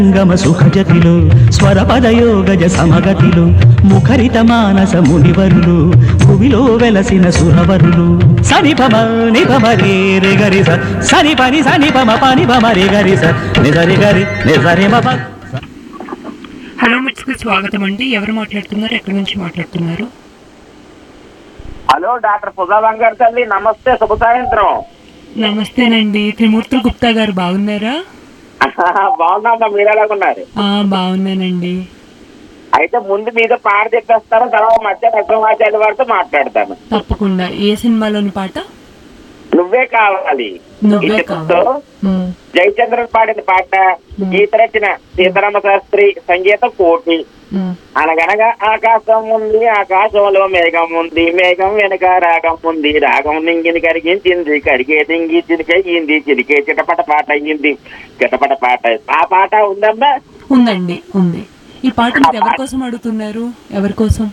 గమ సుఖజతిలో స్వరపదయోగజ సమగతిలో ముఖరిత మానస మునివరులు భువిలో వెలసిన సురవరులు సనిపమ నిపమ రే రే గరి స సని పని సని పమ పని పమ రే గరి స నిజరి గరి నిజరి మప హలో మిట్స్కి స్వాగతం అండి ఎవరు మాట్లాడుతున్నారు ఎక్కడి నుంచి మాట్లాడుతున్నారు హలో డాక్టర్ సుధా బంగారు తల్లి నమస్తే శుభ సాయంత్రం నమస్తేనండి త్రిమూర్తులు గుప్తా గారు బాగున్నారా బాగున్నామ్మా మీరు ఎలాగున్నారు ఆ బాగున్నానండి అయితే ముందు మీద పాట చెప్పేస్తాను తర్వాత మధ్య రసమాచార్య వారితో మాట్లాడతాను తప్పకుండా ఏ సినిమాలోని పాట నువ్వే కావాలి నువ్వే ఈ చిత్రంతో కావాలి ఉమ్, జయచంద్రన్ పాడిన పాట గీత రచన సీతారామ శాస్త్రి సంగీతం కోటి ఉమ్, అనగనగా ఆకాశం ఉంది ఆకాశంలో మేఘం ఉంది మేఘం వెనక రాగం ఉంది రాగం నింగిని కరిగించింది కరిగే దింగి చిరికయ్యింది చిరికే చిటపట పాట అయ్యింది చిటపట పాట ఆ పాట ఉందమ్మా ఉందండి ఉంది ఈ పాట మీరు ఎవరి కోసం అడుగుతున్నారు ఎవరి కోసం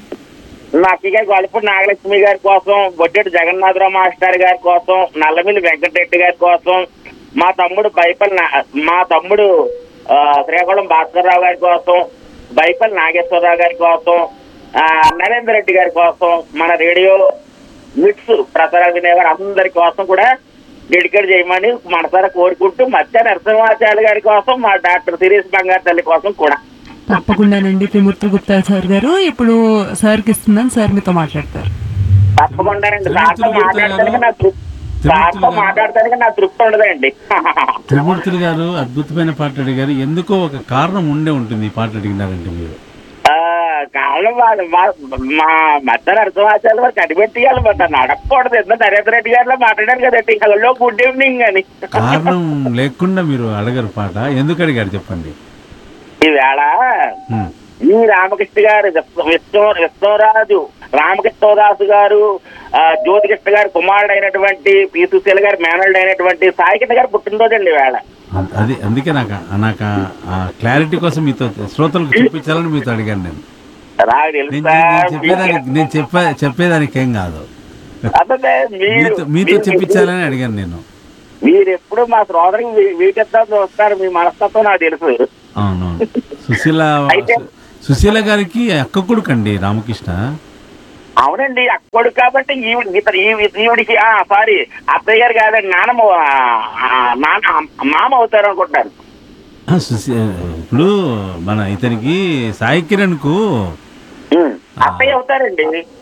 నాకిగా గొలపూడి నాగలక్ష్మి గారి కోసం బొడ్డెడు జగన్నాథరావు మాస్టర్ గారి కోసం నల్లమిల్లి వెంకటరెడ్డి గారి కోసం మా తమ్ముడు బైపల్ నా- మా తమ్ముడు ఆ, శ్రీకాకుళం భాస్కర్రావు గారి కోసం బైపల్ నాగేశ్వరరావు గారి కోసం ఆ, నరేందర్ రెడ్డి గారి కోసం మన రేడియో మిట్స్ ప్రసార వినేవారు అందరి కోసం కూడా డెడికేట్ చేయమని మనసారా కోరుకుంటూ మధ్య నరసింహాచార్య గారి కోసం మా డాక్టర్ శిరీష్ బంగారు తల్లి కోసం కూడా తప్పకుండానండి త్రిమూర్తులు గుప్తా సార్ గారు ఇప్పుడు సార్కి ఇస్తున్నాను సార్ మీతో మాట్లాడతారు తప్పకుండానండి సార్తో త్రిమూర్తులు మాట్లాడటానికి నా తృప్తి త్రిమూర్తులు సార్తో గారు. మాట్లాడటానికి నా తృప్తి ఉండదండి త్రిమూర్తులు గారు అద్భుతమైన పాట అడిగారు ఎందుకో ఒక కారణం ఉండే ఉంటుంది ఈ పాట అడిగినారంటే మీరు ఆ, కారణం వాళ్ళ- వా- మా మధ్య అర్థమాచారాలు వారు కనిపెట్టియాలి మరి నన్ను అడగకూడదు ఎంత నరేంద్ర రెడ్డి గారిలో మాట్లాడారు కదండి హలో గుడ్ ఈవినింగ్ అని కారణం లేకుండా మీరు అడగరు పాట ఎందుకు అడిగారు చెప్పండి ఈవేళ ఉమ్. ఈ రామకృష్ణ గారు విష్ణు విష్ణు విష్ణురాజు రామకృష్ణరాజు గారు ఆ, జ్యోతికృష్ణ గారు కుమారుడు అయినటువంటి పి సుశీల గారు మేనల్డ్ అయినటువంటి సాయికృష్ణ గారు పుట్టినరోజు అండి ఈవేళ అ- అది అందుకే నాకు ఆ- నాకు ఆ- ఆ క్లారిటీ కోసం మీతో శ్రోతలకు చూపించాలని మీతో అడిగాను నేను నాకు నేను తెలుసా నేను చెప్పేదానికి నేను చెప్పే చెప్పేదానికి ఏం కాదు అదే మీరు మీతో మీతో చెప్పించాలని అడిగాను నేను మీరు ఎప్పుడు మా సోదరికి వీటెత్తా చూస్తారు మీ మనస్తత్వం నాకు తెలుసు అవునవును సుశీల అయితే- సుశీల గారికి అక్క కొడుకండి రామకృష్ణ అవునండి అక్కడు కాబట్టి ఈవిడ ఇతను ఈ- ఈవిడికి ఆ సారీ అత్తయ్య గారు కాదండి నానమ్మ ఆ, ఆ, నాన్న మామ అవుతారు అనుకుంటారు ఆ, సుశీ ఇప్పుడు మన ఇతనికి సాయి కిరణ్ కు ఉమ్, అత్తయ్య అవుతారండి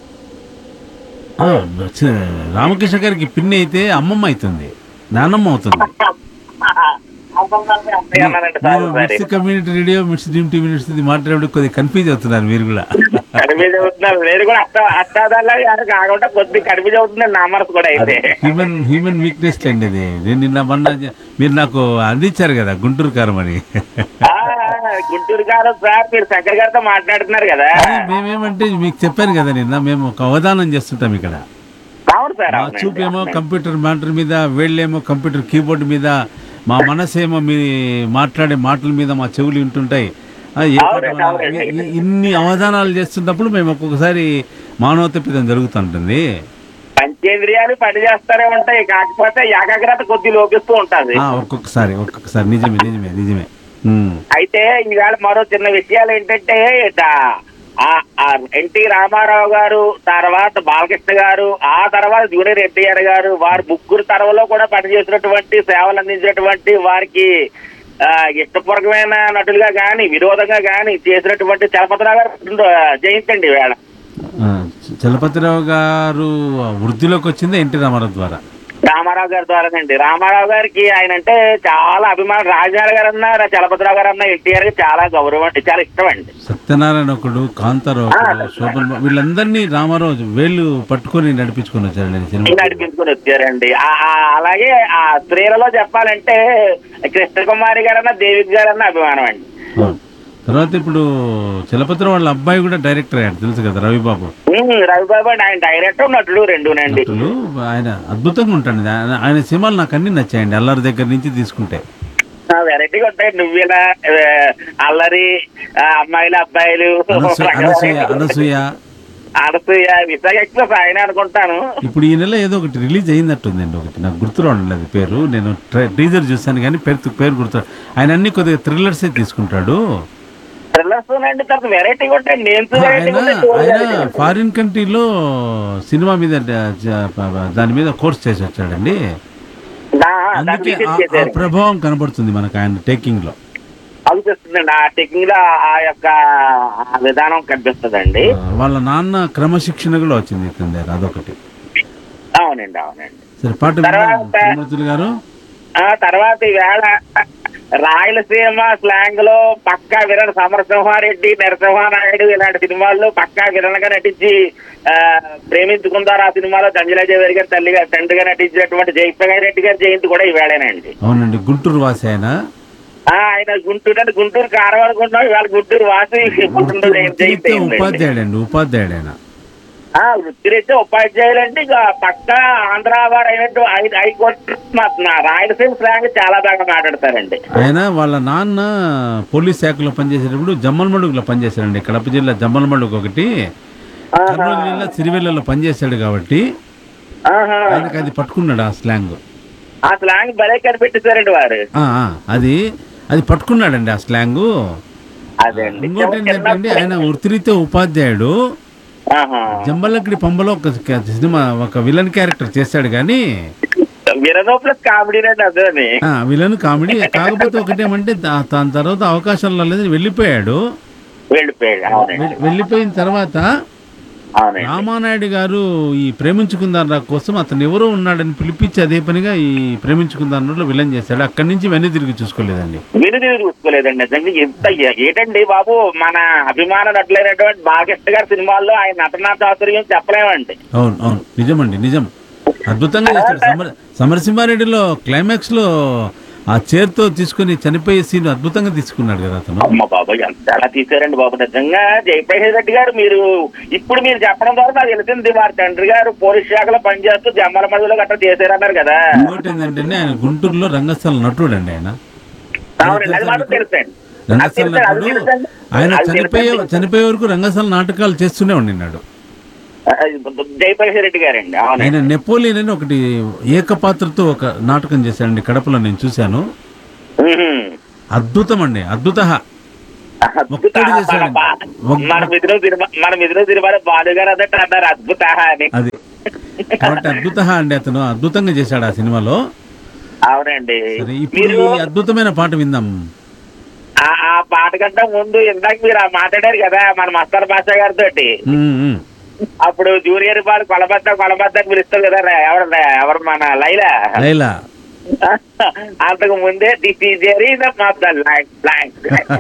ఆ, చ- రామకృష్ణ గారికి పిన్ని అయితే అమ్మమ్మ అవుతుంది నానమ్మ అవుతుంది అత్తయ్య అన్నానండి సారీ మీరు sorry mix community radio mix dream TV mix ఇది మాట్లాడే కొద్దిగా కన్ఫ్యూజ్ అవుతున్నారు మీరు కూడా కనిపించ అవుతున్నారు నేను కూడా అత్త అత్తాదల్లా గారు కాకుండా కొద్ది కనిపించ అవుతుంది నా మనసు కూడా అయితే హ్యూమన్ హ్యూమన్ వీక్నెస్ అండి ఇది నేను నిన్న మొన్న మీరు నాకు అందించారు కదా గుంటూరు కారం అని ఆ, గుంటూరు గారు సార్ మీరు శంకర్ గారితో మాట్లాడుతున్నారు కదా అదే మేమేమంటే మీకు చెప్పాను కదా నిన్న మేము ఒక అవధానం చేస్తుంటాం ఇక్కడ అవును సార్ మా అవునండి. చూపేమో కంప్యూటర్ మానిటర్ మీద వేళ్ళేమో కంప్యూటర్ కీబోర్డ్ మీద మా మనసేమో మీ మాట్లాడే మాటల మీద మా చెవులు వింటుంటాయి ఆ, ఏ పాట అవునండి, వినాలి? అవునండి. ఇ- ఇన్ని అవధానాలు చేస్తున్నప్పుడు మేము ఒక్కొక్కసారి మానవతప్పిదం జరుగుతుంటుంది పంచేంద్రియాలు పని చేస్తారే ఉంటాయి కాకపోతే ఏకాగ్రత కొద్ది లోపిస్తూ ఉంటుంది ఆ, ఒక్కొక్కసారి ఒక్కొక్కసారి నిజమే నిజమే నిజమే ఉమ్. అయితే ఈవేళ మరో చిన్న విషయాలు ఏంటంటే డా- ఆ- ఆ ఎన్టీ రామారావు గారు తర్వాత బాలకృష్ణ గారు ఆ తర్వాత జూనియర్ ఎన్టీఆర్ గారు వారి ముగ్గురు తరవలో కూడా పనిచేసినటువంటి సేవలు అందించినటువంటి వారికి ఆ, ఇష్టపూర్వకమైన నటులుగా గాని విరోధంగా గాని చేసినటువంటి చలపతిరావు గారు పుట్టినరో- జయంతండి ఈవేళ ఆ, చ- చలపతిరావు గారు వృద్ధిలోకి వచ్చింది ఎన్టీ రామారావు ద్వారా రామారావు గారి ద్వారానండి రామారావు గారికి ఆయన అంటే చాలా అభిమానం రాజారావు గారు అన్నా చలపతిరావు గారు అన్నా ఎన్టీఆర్ గారు చాలా గౌరవం అండి చాలా ఇష్టం అండి సత్యనారాయణ ఒకడు కాంతారావు ఒకడు శోభన్ బాబు వీళ్ళందరినీ రామారావు వేళ్ళు పట్టుకొని నడిపించుకొని వచ్చారండి సినిమా నడిపించుకుని వచ్చారండి ఆ- ఆ అలాగే ఆ స్త్రీలలో చెప్పాలంటే కృష్ణకుమారి గారన్నా దేవిక్ గారన్నా అభిమానం అండి అవును. తర్వాత ఇప్పుడు చలపతిరావు వాళ్ళ అబ్బాయి కూడా డైరెక్టర్ అయ్యాడు తెలుసు కదా రవిబాబు ఉమ్, రవిబాబు అండి ఆయన డైరెక్టర్ నటుడు రెండునండి నటులు ఆయన అద్భుతంగా ఉంటాడు ఆయన ఆయన సినిమాలు నాకు అన్ని నచ్చాయండి అల్లరి దగ్గర నుంచి తీసుకుంటే వెరైటీగా ఉంటాయి నువ్వేలా అల్లరి ఆ, అమ్మాయిలు అబ్బాయిలు అనసూయ అనసూయ అనసూయ అనసూయ విశాఖ ఎక్స్ప్రెస్ ఆయన అనుకుంటాను ఇప్పుడు ఈ నెల ఏదో ఒకటి రిలీజ్ అయిందట్టుందండి ఒకటి నాకు గుర్తు రావట్లేదు పేరు నేను ట్రై- టీజర్ చూశాను కానీ పేరు పేరు గుర్తు ఆయన అన్ని కొద్దిగా థ్రిల్లర్సే తీసుకుంటాడు థ్రిల్లర్స్ అండి తర్వాత వెరైటీ ఉంటాయి నేమ్స్ ఆయన ఆయన ఫారిన్ కంట్రీలో సినిమా మీద డ- జ- ప- దాని మీద కోర్స్ చేసి వచ్చాడండి అందుకే ఆ- ఆ ప్రభావం కనబడుతుంది మనకు ఆయన టేకింగ్ లో అనిపిస్తుందండి ఆ టెక్నిక్ లో ఆ యొక్క ఆ విధానం కనిపిస్తుందండి ఆ, వాళ్ళ నాన్న క్రమశిక్షణ కూడా వచ్చింది ఇతని దగ్గర అదొకటి అవునండి అవునండి సరే పాట తర్వాత- విందాం, త్రిమూర్తులు గారు ఆ తర్వాత ఈవేళ రాయలసీమ స్లాంగ్ లో పక్కా విలన్ సమరసింహారెడ్డి నరసింహానాయుడు ఇలాంటి సినిమాల్లో పక్కా విలన్ గా నటించి ఆ, ప్రేమించుకుందారు ఆ సినిమాలో దంజలాజయ్ గారి తల్లిగా తండ్రిగా నటించినటువంటి జయప్రకాష్ రెడ్డి గారి జయంతి కూడా ఈవేళేనండి అవునండి గుంటూరు వాసి ఆయన ఆ, ఆయన గుంటూరు అంటే గుంటూరు కారవాలనుకుంటున్నాం ఇవాళ గుంటూరు వాసి పుట్టినరోజు జయంతి వృత్తిరీత్యా అయిందండి. ఉపాధ్యాయుడండి ఉపాధ్యాయుడు ఆయన ఆ వృత్తిరీత్యా ఉపాధ్యాయులు అంటే ఇక పక్కా ఆంధ్ర వారు అయినట్టు హై- హైకోర్టు మా- నా రాయలసీమ స్లాంగ్ చాలా బాగా మాట్లాడతారండి ఆయన వాళ్ళ నాన్న పోలీస్ శాఖలో పనిచేసేటప్పుడు జమ్మలమడుగులో పనిచేశాడండి కడప జిల్లా జమ్మలమడుగు ఒకటి కర్నూలు జిల్లా సిరివెల్లలో పనిచేశాడు కాబట్టి ఆహా. ఆయనకు అది పట్టుకున్నాడు ఆ స్లాంగ్ ఆ స్లాంగ్ భలే కనిపెట్టేశారండి వారు ఆ, ఆ, అది అది పట్టుకున్నాడండి ఆ స్లాంగ్ అదే అండి ఇంకోటి ఏంటంటే అండి ఆయన వృత్తిరీత్యా ఉపాధ్యాయుడు ఆహా. జంబలక్కడి పంబలో ఒక క- సినిమా ఒక విలన్ క్యారెక్టర్ చేశాడు కానీ వినదో ప్లస్ కామెడీ అండి అదే ఆ, విలన్ కామెడీ కాకపోతే ఒకటేమంటే దా- దాని తర్వాత అవకాశం రాలేదని వెళ్ళిపోయాడు వెళ్ళిపోయాడు అవునండి వె- వెళ్ళిపోయిన తర్వాత అవునండి రామానాయుడు గారు ఈ ప్రేమించుకుందారా కోసం అతను ఎవరో ఉన్నాడని పిలిపించి అదే పనిగా ఈ ప్రేమించుకుందారులో విలన్ చేశాడు అక్కడి నుంచి వెన్ను తిరిగి చూసుకోలేదండి విని తిరిగి చూసుకోలేదండి నిజంగా ఎంత ఏంటండి బాబు మన అభిమాన నటులైనటువంటి బాలకృష్ణ గారి సినిమాల్లో ఆయన నటనా చాతుర్యం చెప్పలేమండి అవును అవును నిజమండి నిజం అద్భుతంగా చేశాడు సమర సమరసింహారెడ్డిలో క్లైమాక్స్ లో ఆ చేర్తో తీసుకుని చనిపోయే సీన్ అద్భుతంగా తీసుకున్నాడు కదా అతను అమ్మ బాబు ఎంత ఎలా తీశారండి బాబు నిజంగా జయప్రకాష్ రెడ్డి గారు మీరు ఇప్పుడు మీరు చెప్పడం ద్వారా నాకు తెలిసింది వారి తండ్రి గారు పోలీస్ శాఖలో పనిచేస్తూ జమ్మల మడుగులో గట్రా చేశారన్నారు కదా ఇంకోటి ఏంటంటే ఆయన గుంటూరులో రంగస్థల నటుడు అండి ఆయన అవునండి అది మాత్రం తెలుసండి అది రంగస్థల తెలుసండి, అది నటుడు తెలుసండి. ఆయన అది చనిపోయే తెలుసండి. చనిపోయే వరకు రంగస్థల నాటకాలు చేస్తూనే ఉండినాడు జయప్రకాష్ రెడ్డి గారండి అవునండి ఆయన నెపోలియన్ అని ఒకటి ఏకపాత్రతో ఒక నాటకం చేశాడండి కడపలో నేను చూశాను ఉహుం. అద్భుతం అండి అద్భుత అద్భుత ఒక్కడు చేశాడండి. మన బా- ఒక్క- మన మిథున సినిమా మన మిథున సినిమా బాలు గారు అన్నట్టు అన్నారు అద్భుత అని అది కాబట్టి అద్భుత అండి అతను అద్భుతంగా చేశాడు ఆ సినిమాలో అవునండి సరే ఇప్పుడు మీరు ఈ అద్భుతమైన పాట విందాం ఆ ఆ పాట కంటే ముందు ఇందాక మీరు ఆ మాట్లాడారు కదా మన మస్తార్ బాషా గారితో ఉమ్, ఉమ్. అప్పుడు జూనియర్ బాల్ కొలబద్ద కొలబద్ద అని పిలుస్తారు కదా రా- ఎవరు రా- ఎవరు మన లైలా లైలా అంతకు ముందే దిస్ ఈజ్ బ్లాంక్ బ్లాంక్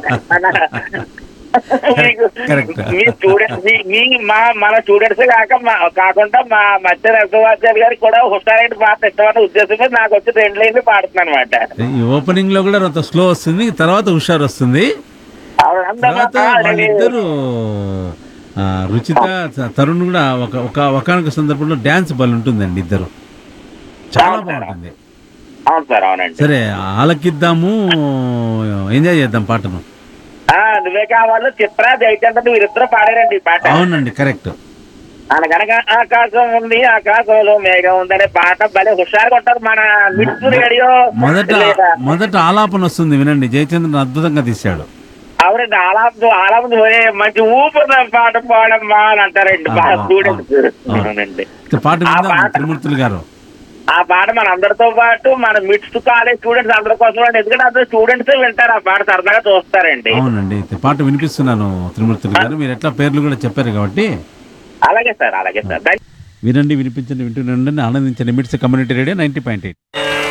మీకు Correct. మీ స్టూడెంట్స్ మీ మా మన స్టూడెంట్స్ కాక మా కాకుండా మా మధ్య రసవాచార్య గారికి కూడా హుషారైన పాట ఇష్టమైన ఉద్దేశం మీద నాకు వచ్చి రెండు లైన్లు పాడుతున్నాను అనమాట ఈ ఓపెనింగ్ లో కూడా కొంత స్లో వస్తుంది తర్వాత హుషారు వస్తుంది తర్వాత వాళ్ళిద్దరు ఆ, రుచిత త- తరుణ్ కూడా ఒక ఒక ఒకనొక సందర్భంలో డ్యాన్స్ బల్ ఉంటుందండి ఇద్దరు చాలా బాగుంటుంది అవును సార్ అవునండి సరే ఆలకిద్దాము ఎంజాయ్ చేద్దాం పాటను ఆ, నువ్వే కావాలి చిత్ర జయచంద్ర వీరిద్దరు పాడారండి ఈ పాట అవునండి కరెక్ట్ అనగనక ఆకాశం ఉంది ఆకాశంలో మేఘం ఉందనే పాట భలే హుషారుగా ఉంటారు మన మిట్స్ రేడియో మొదట లేదా మొదట ఆలాపన వస్తుంది వినండి జయచంద్రన్ అద్భుతంగా తీశాడు అవునండి ఆలాపు ఆలాపు మంచి ఊపిరి పాట పాడమ్మా అని అంటారండి ఆ, బాగా ఆ, స్టూడెంట్స్ ఆ. అవునండి ఇక పాట ఆ విందాం పాట- త్రిమూర్తులు గారు ఆ పాట మన అందరితో పాటు మన మిట్స్ కాలేజ్ స్టూడెంట్స్ అందరి కోసం అండి. ఎందుకంటే అందరు స్టూడెంట్స్ వింటారు ఆ పాట సరదాగా చూస్తారండి అవునండి ఈ పాట వినిపిస్తున్నాను త్రిమూర్తులు గారు మీరు ఎట్లా పేర్లు కూడా చెప్పారు కాబట్టి అలాగే సార్ అలాగే సార్ ధన్య- వినండి వినిపించండి వింటూనే ఉండండి ఆనందించండి MITS community radio ninety point eight